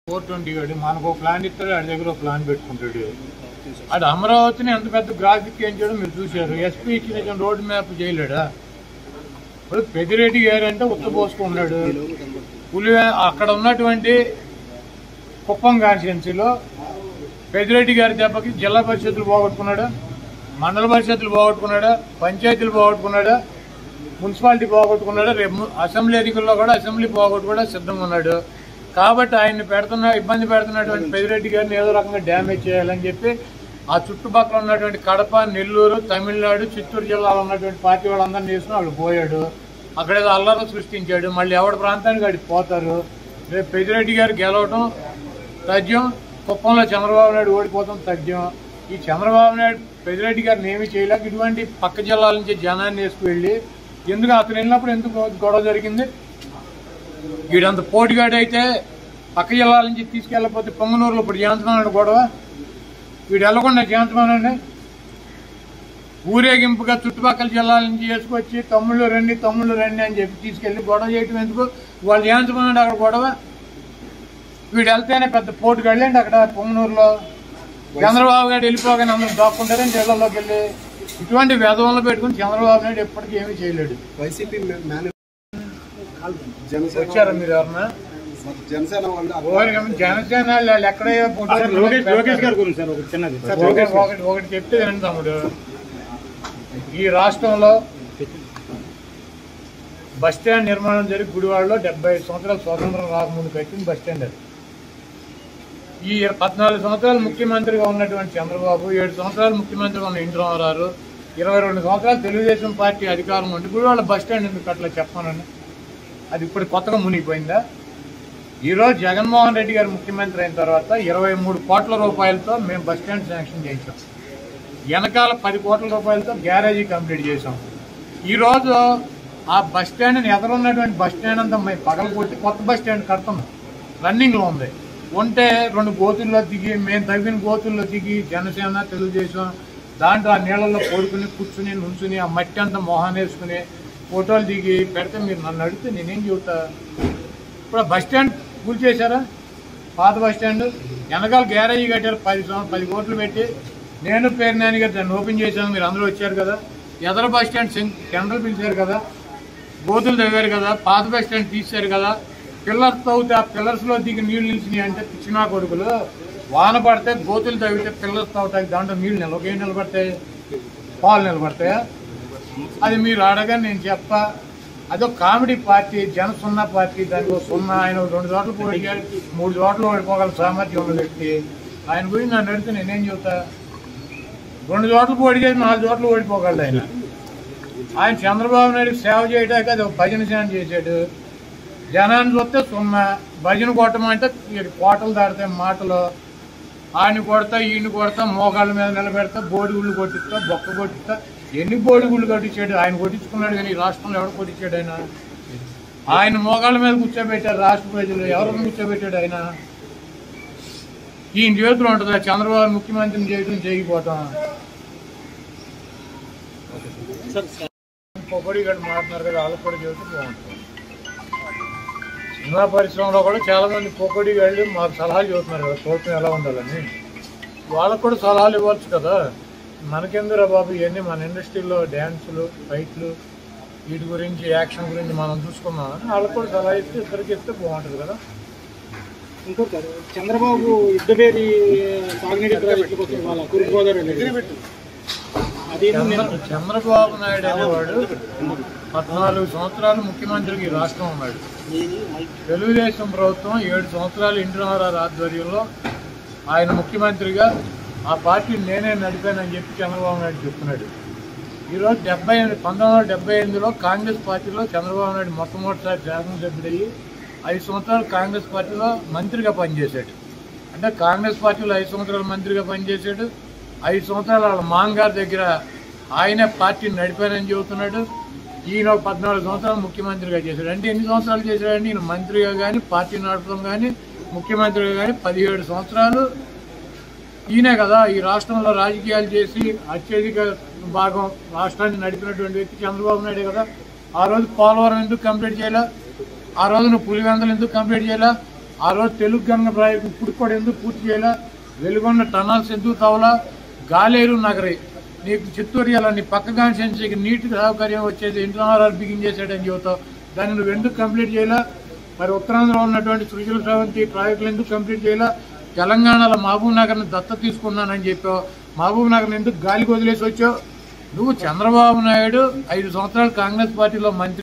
four twenty వాడు మనకు ఒక ప్లాన్ ఇస్తాడు వాడి దగ్గర ఒక ప్లాన్ పెట్టుకుంటాడు అది అమరావతిని ఎంత పెద్ద గ్రాఫిక్ ఏం చేయడం మీరు చూశారు ఎస్పీ ఇచ్చిన రోడ్ మ్యాప్ చేయలేడా ఇప్పుడు పెద్దిరెడ్డి గారు అంటే ఉత్తపోసుకున్నాడు పులి అక్కడ ఉన్నటువంటి కుప్పం కాన్స్టిట్యున్సీలో పెద్దిరెడ్డి గారి దెబ్బకి జిల్లా పరిషత్తులు పోగొట్టుకున్నాడా మండల పరిషత్తులు పోగొట్టుకున్నాడా పంచాయతీలు పోగొట్టుకున్నాడా మున్సిపాలిటీ పోగొట్టుకున్నాడు రేపు ము- అసెంబ్లీ ఎన్నికల్లో కూడా అసెంబ్లీ పోగొట్టుకోవడం సిద్ధంగా ఉన్నాడు కాబట్టి ఆయన్ని పెడుతున్న ఇబ్బంది పెడుతున్నటువంటి పెదిరెడ్డి గారిని ఏదో రకంగా డ్యామేజ్ చేయాలని చెప్పి ఆ చుట్టుపక్కల ఉన్నటువంటి కడప నెల్లూరు తమిళనాడు చిత్తూరు జిల్లాలో ఉన్నటువంటి పార్టీ వాళ్ళందరినీ తీసుకుని వాళ్ళు పోయాడు అక్కడ ఏదో అల్లరి సృష్టించాడు మళ్ళీ ఎవరి ప్రాంతానికి అడిగి పోతారు రేపు పెదిరెడ్డి గారు గెలవడం తథ్యం కుప్పంలో చంద్రబాబు నాయుడు ఓడిపోవడం తథ్యం ఈ చంద్రబాబు నాయుడు పెదిరెడ్డి గారిని ఏమీ చేయలేక ఇటువంటి పక్క జిల్లాల నుంచి జనాన్ని వేసుకువెళ్ళి ఎందుకు అతను వెళ్ళినప్పుడు ఎందుకు గొడవ జరిగింది వీడంత పోటీగాడు అయితే పక్క జిల్లాల నుంచి తీసుకెళ్ళకపోతే పొంగనూరులో ఇప్పుడు చేయించమన్నాడు గొడవ వీడు వెళ్ళకుండా చేయించమనండి ఊరేగింపుగా చుట్టుపక్కల జిల్లాల నుంచి చేసుకొచ్చి తమ్ముళ్ళు రండి తమ్ముళ్ళు రండి అని చెప్పి తీసుకెళ్లి గొడవ చేయటం ఎందుకు వాళ్ళు చేయించమన్నాడు అక్కడ గొడవ వీడు వెళ్తేనే పెద్ద పోటు వెళ్ళండి అక్కడ పొంగనూరులో చంద్రబాబు గారు వెళ్ళిపోగానే అందరూ దాక్కుంటారని జిల్లాలోకి వెళ్ళి ఇటువంటి వేదవంలో పెట్టుకుని చంద్రబాబు నాయుడు ఎప్పటికీ ఏమీ చేయలేడు వైసీపీ మేనే జనసేన వచ్చారా మీరు ఎవరన్నా జనసేన వాళ్ళు ఓరికమ్మ జనసేన వాళ్ళు ఎక్కడ లోకేష్ లోకేష్ గారి గురించి సార్ ఒక చిన్నది సార్ ఒకటి లోకేష్ ఒకటి ఒకటి చెప్తే వినండి తమ్ముడు ఈ రాష్ట్రంలో బస్ స్టాండ్ నిర్మాణం జరిగి గుడివాడలో డెబ్బై ఐదు సంవత్సరాల స్వాతంత్రం రాకముందు కట్టింది బస్ స్టాండ్ అది ఈ పద్నాలుగు సంవత్సరాలు ముఖ్యమంత్రిగా ఉన్నటువంటి చంద్రబాబు ఏడు సంవత్సరాలు ముఖ్యమంత్రిగా ఉన్న ఇంటి రామారావు ఇరవై రెండు సంవత్సరాలు తెలుగుదేశం పార్టీ అధికారం ఉండి గుడివాడ బస్ స్టాండ్ ఎందుకు అట్లా చెప్పానండి అది ఇప్పుడు కొత్తగా మునిగిపోయిందా ఈరోజు జగన్మోహన్ రెడ్డి గారు ముఖ్యమంత్రి అయిన తర్వాత ఇరవై మూడు కోట్ల రూపాయలతో మేము బస్ స్టాండ్ శాంక్షన్ చేయించాం వెనకాల పది కోట్ల రూపాయలతో గ్యారేజీ కంప్లీట్ చేసాం ఈరోజు ఆ బస్ స్టాండ్ని ఎదురున్నటువంటి బస్ స్టాండ్ అంతా మేము పగల కొట్టి కొత్త బస్ స్టాండ్ కడుతున్నాం రన్నింగ్లో ఉంది ఉంటే రెండు గోతుల్లో దిగి మేము తవ్విన గోతుల్లో దిగి జనసేన తెలుగుదేశం దాంట్లో ఆ నీళ్ళల్లో పడుకుని కూర్చుని నుంచుని ఆ మట్టి అంతా మొహాన్ వేసుకుని ఫోటోలు దిగి పెడితే మీరు నన్ను అడిగితే నేనేం చెబుతా ఇప్పుడు ఆ బస్ స్టాండ్ పూర్తి చేశారా పాత బస్ స్టాండ్ వెనకాల గ్యారేజీ కట్టారు పది సంవత్సరం పది కోట్లు పెట్టి నేను పేరు నాని గారు దాన్ని ఓపెన్ చేశాను మీరు అందరూ వచ్చారు కదా ఎదర బస్ స్టాండ్ సెం- టెండర్లు పిలిచారు కదా గోతులు తవ్వారు కదా పాత బస్ స్టాండ్ తీశారు కదా పిల్లర్స్ తవ్వితే ఆ పిల్లర్స్ లో దిగి నీళ్లు నిలిచినాయి అంటే పిచ్చినా కొడుకులు వాన పడితే గోతులు తవ్వితే పిల్లర్స్ తవ్వుతాయి దాంట్లో నీళ్లు నిలవ ఏం నిలబడతాయి పాలు నిలబడతాయా అది మీరు అడగా నేను చెప్తా అదొక కామెడీ పార్టీ జన సున్నా పార్టీ దానికి ఒక సున్నా ఆయన ఒక రెండు చోట్ల పోయాడు మూడు చోట్ల ఓడిపోగల సామర్థ్యం ఉన్న వ్యక్తి ఆయన గురించి నన్ను అడిగితే నేనేం చెబుతా రెండు చోట్ల పోటీ చేసి నాలుగు చోట్ల ఓడిపోగలడు ఆయన ఆయన చంద్రబాబు నాయుడు సేవ చేయడానికి అది ఒక భజన సేవ చేశాడు జనాన్ని చూస్తే సున్నా భజన కొట్టమంటే ఈ కోటలు దాడతాయి మాటలు ఆయన కొడతా ఈయన కొడతా మోకాళ్ళ మీద నిలబెడతా బోడిగుళ్ళు కొట్టిస్తా బొక్క కొట్టిస్తా ఎన్ని బోడిగుళ్ళు కొట్టించాడు ఆయన కొట్టించుకున్నాడు కానీ ఈ రాష్ట్రంలో ఎవడు కొట్టించాడు ఆయన ఆయన మోకాళ్ళ మీద కూర్చోబెట్టారు రాష్ట్ర ప్రజలు ఎవరిని కూర్చోబెట్టాడు ఆయన ఈయన చేతులు ఉంటుందా చంద్రబాబు ముఖ్యమంత్రిని చేయడం చేయకపోవటం పొగడి గడి మాట్లాడుతున్నారు కదా వాళ్ళకి కూడా చెబితే బాగుంటుంది సినిమా పరిశ్రమలో కూడా చాలా మంది పొగడి గళ్ళు మాకు సలహాలు చెబుతున్నారు కదా ప్రభుత్వం ఎలా ఉండాలని వాళ్ళకు కూడా సలహాలు ఇవ్వచ్చు కదా మనకెందురా బాబు ఇవన్నీ మన ఇండస్ట్రీలో డ్యాన్సులు ఫైట్లు వీటి గురించి యాక్షన్ గురించి మనం చూసుకున్నాం వాళ్ళకు కూడా సలహా ఇస్తే ఇద్దరికి ఇస్తే బాగుంటుంది కదా ఇంకోటి సార్ చంద్రబాబు ఇద్దరేరి సాగునీటి ప్రాజెక్టుల కోసం వాళ్ళ తూర్పుగోదావరి అది చంద్ర- చంద్రబాబు నాయుడు అనేవాడు పద్నాలుగు సంవత్సరాలు ముఖ్యమంత్రికి ఈ రాష్ట్రం ఉన్నాడు తెలుగుదేశం ప్రభుత్వం ఏడు సంవత్సరాలు ఇంటి రామారావు ఆధ్వర్యంలో ఆయన ముఖ్యమంత్రిగా ఆ పార్టీని నేనే నడిపానని చెప్పి చంద్రబాబు నాయుడు చెప్తున్నాడు ఈరోజు డెబ్బై ఎనిమిది పంతొమ్మిది వందల డెబ్బై ఎనిమిదిలో కాంగ్రెస్ పార్టీలో చంద్రబాబు నాయుడు మొట్టమొదటిసారి శాసనసభ్యుడయ్యి ఐదు సంవత్సరాలు కాంగ్రెస్ పార్టీలో మంత్రిగా పనిచేశాడు అంటే కాంగ్రెస్ పార్టీలో ఐదు సంవత్సరాలు మంత్రిగా పనిచేశాడు ఐదు సంవత్సరాలు వాళ్ళ మాంగారి దగ్గర ఆయనే పార్టీని నడిపానని చెబుతున్నాడు ఈయన ఒక పద్నాలుగు సంవత్సరాలు ముఖ్యమంత్రిగా చేశాడు అంటే ఎన్ని సంవత్సరాలు చేశాడంటే ఈయన మంత్రిగా కానీ పార్టీ నడపడం కానీ ముఖ్యమంత్రిగా కానీ పదిహేడు సంవత్సరాలు ఈయనే కదా ఈ రాష్ట్రంలో రాజకీయాలు చేసి అత్యధిక భాగం రాష్ట్రాన్ని నడిపినటువంటి వ్యక్తి చంద్రబాబు నాయుడు కదా ఆ రోజు పోలవరం ఎందుకు కంప్లీట్ చేయాలా ఆ రోజు నువ్వు పులివెందలు ఎందుకు కంప్లీట్ చేయాలా ఆ రోజు తెలుగు గంగ ప్రాజెక్టు ఇప్పుడు కూడా ఎందుకు పూర్తి చేయాలా వెలుగొండ టనల్స్ ఎందుకు తవలా గాలేరు నగరి నీకు చిత్తూరు ఇలా నీ పక్క కాన్స్టిట్యున్సీకి నీటి సౌకర్యం వచ్చేది ఇంటర్నల్ బిగిన్ చేసాడని చెబుతావు దాన్ని నువ్వు ఎందుకు కంప్లీట్ చేయాలా మరి ఉత్తరాంధ్రలో ఉన్నటువంటి సుశీల శ్రవంతి ప్రాజెక్టులు ఎందుకు కంప్లీట్ చేయాలా తెలంగాణలో మహబూబ్ నగర్ని దత్త తీసుకున్నానని చెప్పావు మహబూబ్ నగర్ని ఎందుకు గాలికి వదిలేసి వచ్చావు నువ్వు చంద్రబాబు నాయుడు ఐదు సంవత్సరాలు కాంగ్రెస్ పార్టీలో మంత్రి